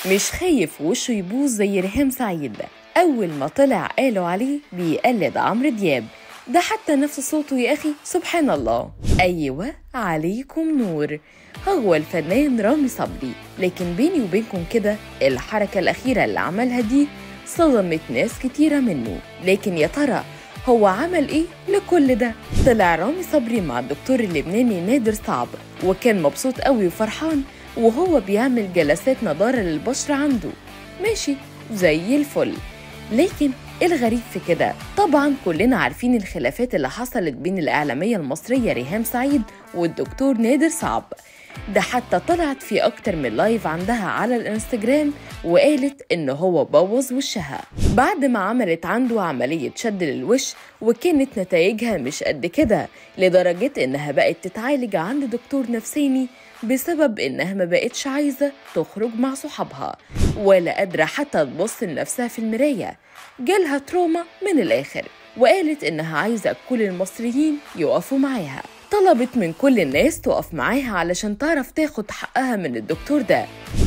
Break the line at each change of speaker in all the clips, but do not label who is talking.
مش خايف وشه يبوظ زي ريهام سعيد أول ما طلع قالوا عليه بيقلد عمرو دياب ده حتى نفس صوته يا أخي سبحان الله أيوة عليكم نور هو الفنان رامي صبري لكن بيني وبينكم كده الحركة الأخيرة اللي عملها دي صدمت ناس كتيرة منه لكن يا ترى هو عمل ايه لكل ده طلع رامي صبري مع الدكتور اللبناني نادر صعب وكان مبسوط قوي وفرحان وهو بيعمل جلسات نضارة للبشرة عنده ماشي زي الفل لكن الغريب في كده طبعا كلنا عارفين الخلافات اللي حصلت بين الإعلامية المصرية ريهام سعيد والدكتور نادر صعب ده حتى طلعت في أكتر من لايف عندها على الانستجرام وقالت إن هو بوظ وشها بعد ما عملت عنده عملية شد للوش وكانت نتائجها مش قد كده لدرجة إنها بقت تتعالج عند دكتور نفساني بسبب إنها ما بقتش عايزة تخرج مع صحابها ولا قادرة حتى تبص لنفسها في المراية جالها تروما من الآخر وقالت إنها عايزة كل المصريين يقفوا معاها طلبت من كل الناس تقف معاها علشان تعرف تاخد حقها من الدكتور ده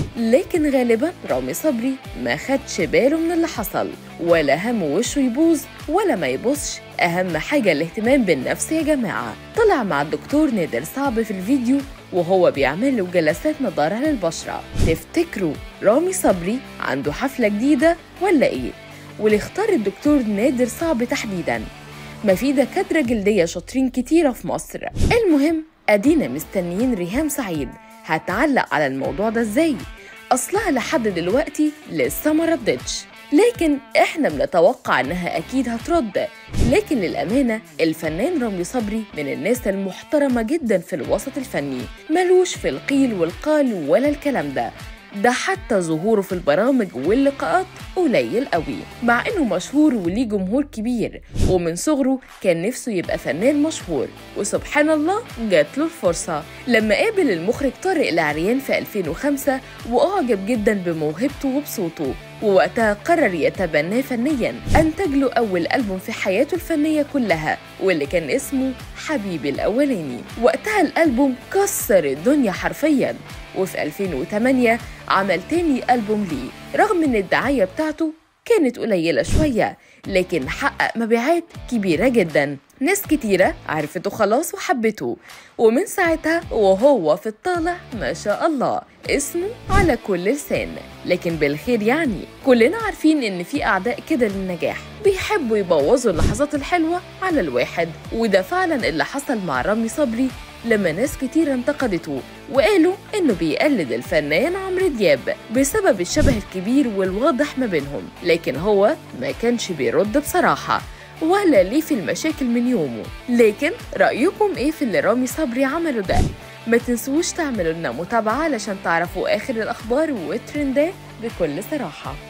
لكن غالبا رامي صبري ما خدش باله من اللي حصل ولا هم وشه يبوظ ولا ما يبصش أهم حاجة الاهتمام بالنفس يا جماعة طلع مع الدكتور نادر صعب في الفيديو وهو بيعمل له جلسات نضارة للبشرة تفتكروا رامي صبري عنده حفلة جديدة ولا إيه؟ واللي اختار الدكتور نادر صعب تحديداً ما في دكاترة جلدية شاطرين كتيرة في مصر المهم أدينا مستنيين ريهام سعيد هتعلق على الموضوع ده ازاي أصلها لحد دلوقتي لسه ما ردتش لكن احنا بنتوقع انها اكيد هترد لكن للامانه الفنان رامي صبري من الناس المحترمه جدا في الوسط الفني ملوش في القيل والقال ولا الكلام ده ده حتى ظهوره في البرامج واللقاءات قليل قوي مع انه مشهور وليه جمهور كبير ومن صغره كان نفسه يبقى فنان مشهور وسبحان الله جات له الفرصة لما قابل المخرج طارق العريان في 2005 وأعجب جدا بموهبته وبصوته ووقتها قرر يتبناه فنيا أنتج له أول ألبوم في حياته الفنية كلها واللي كان اسمه حبيبي الأولاني وقتها الألبوم كسر الدنيا حرفيا وفي 2008 عمل تاني ألبوم ليه رغم إن الدعاية بتاعته كانت قليلة شوية لكن حقق مبيعات كبيرة جدا ناس كتيرة عرفته خلاص وحبته ومن ساعتها وهو في الطالع ما شاء الله اسمه على كل لسان لكن بالخير يعني كلنا عارفين ان في اعداء كده للنجاح بيحبوا يبوظوا اللحظات الحلوة على الواحد وده فعلا اللي حصل مع رامي صبري لما ناس كتير انتقدته وقالوا انه بيقلد الفنان عمرو دياب بسبب الشبه الكبير والواضح ما بينهم لكن هو ما كانش بيرد بصراحة ولا ليه في المشاكل من يومه لكن رأيكم ايه في اللي رامي صبري عمله ده ما تنسوش تعملوا لنا متابعة علشان تعرفوا آخر الأخبار والترندات بكل صراحة